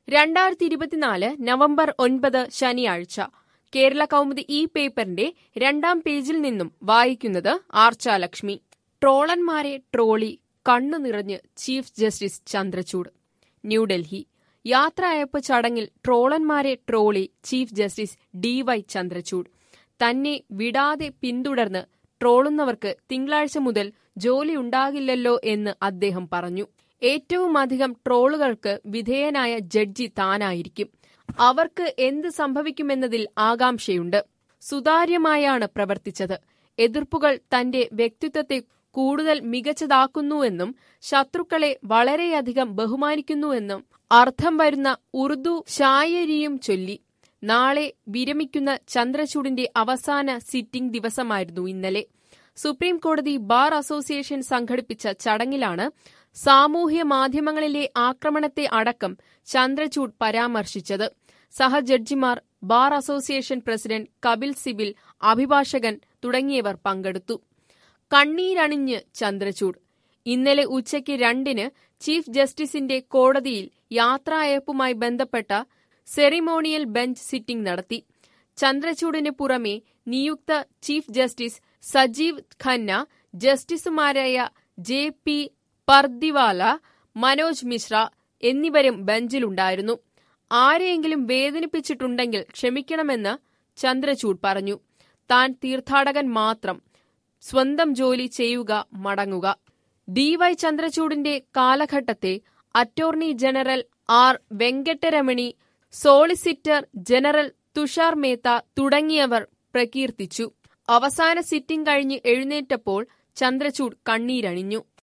രണ്ടായിരത്തി ഇരുപത്തിനാല് നവംബർ ഒൻപത് ശനിയാഴ്ച കേരള കൗമുദി ഈ പേപ്പറിന്റെ രണ്ടാം പേജിൽ നിന്നും വായിക്കുന്നത് ആർച്ചാലക്ഷ്മി ട്രോളന്മാരെ ട്രോളി കണ്ണു നിറഞ്ഞ് ചീഫ് ജസ്റ്റിസ് ചന്ദ്രചൂഡ് ന്യൂഡൽഹി യാത്രയയപ്പ് ചടങ്ങിൽ ട്രോളന്മാരെ ട്രോളി chief justice D Y Chandrachud തന്നെ വിടാതെ പിന്തുടർന്ന് ട്രോളുന്നവർക്ക് തിങ്കളാഴ്ച മുതൽ ജോലിയുണ്ടാകില്ലല്ലോ എന്ന് അദ്ദേഹം പറഞ്ഞു ഏറ്റവുമധികം ട്രോളുകൾക്ക് വിധേയനായ ജഡ്ജി താനായിരിക്കും അവർക്ക് എന്ത് സംഭവിക്കുമെന്നതിൽ ആകാംക്ഷയുണ്ട് സുതാര്യമായാണ് പ്രവർത്തിച്ചത് എതിർപ്പുകൾ തന്റെ വ്യക്തിത്വത്തെ കൂടുതൽ മികച്ചതാക്കുന്നുവെന്നും ശത്രുക്കളെ വളരെയധികം ബഹുമാനിക്കുന്നുവെന്നും അർത്ഥം വരുന്ന ഉറുദു ശായരിയും ചൊല്ലി നാളെ വിരമിക്കുന്ന ചന്ദ്രചൂഡിന്റെ അവസാന സിറ്റിംഗ് ദിവസമായിരുന്നു ഇന്നലെ സുപ്രീം കോടതി ബാർ അസോസിയേഷൻ സംഘടിപ്പിച്ച ചടങ്ങിലാണ് സാമൂഹ്യ മാധ്യമങ്ങളിലെ ആക്രമണത്തെ അടക്കം ചന്ദ്രചൂഡ് പരാമർശിച്ചത് സഹജഡ്ജിമാർ bar association president Kapil Sibal അഭിഭാഷകൻ തുടങ്ങിയവർ പങ്കെടുത്തു കണ്ണീരണിഞ്ഞ് ചന്ദ്രചൂഡ് ഇന്നലെ ഉച്ചയ്ക്ക് രണ്ടിന് ചീഫ് ജസ്റ്റിസിന്റെ കോടതിയിൽ യാത്രായയപ്പുമായി ബന്ധപ്പെട്ട സെറിമോണിയൽ ബെഞ്ച് സിറ്റിംഗ് നടത്തി ചന്ദ്രചൂഡിന് പുറമെ നിയുക്ത ചീഫ് ജസ്റ്റിസ് സജീവ് ഖന്ന ജസ്റ്റിസുമാരായ ജെ പി പർദിവാല മനോജ് മിശ്ര എന്നിവരും ബെഞ്ചിലുണ്ടായിരുന്നു ആരെയെങ്കിലും വേദനിപ്പിച്ചിട്ടുണ്ടെങ്കിൽ ക്ഷമിക്കണമെന്ന് ചന്ദ്രചൂഡ് പറഞ്ഞു താൻ തീർത്ഥാടകൻ മാത്രം സ്വന്തം ജോലി ചെയ്യുക മടങ്ങുക ഡി വൈ ചന്ദ്രചൂഡിന്റെ കാലഘട്ടത്തെ attorney general R Venkataramani solicitor general Tushar Mehta തുടങ്ങിയവർ പ്രകീർത്തിച്ചു അവസാന സിറ്റിംഗ് കഴിഞ്ഞ് എഴുന്നേറ്റപ്പോൾ ചന്ദ്രചൂഡ് കണ്ണീരണിഞ്ഞു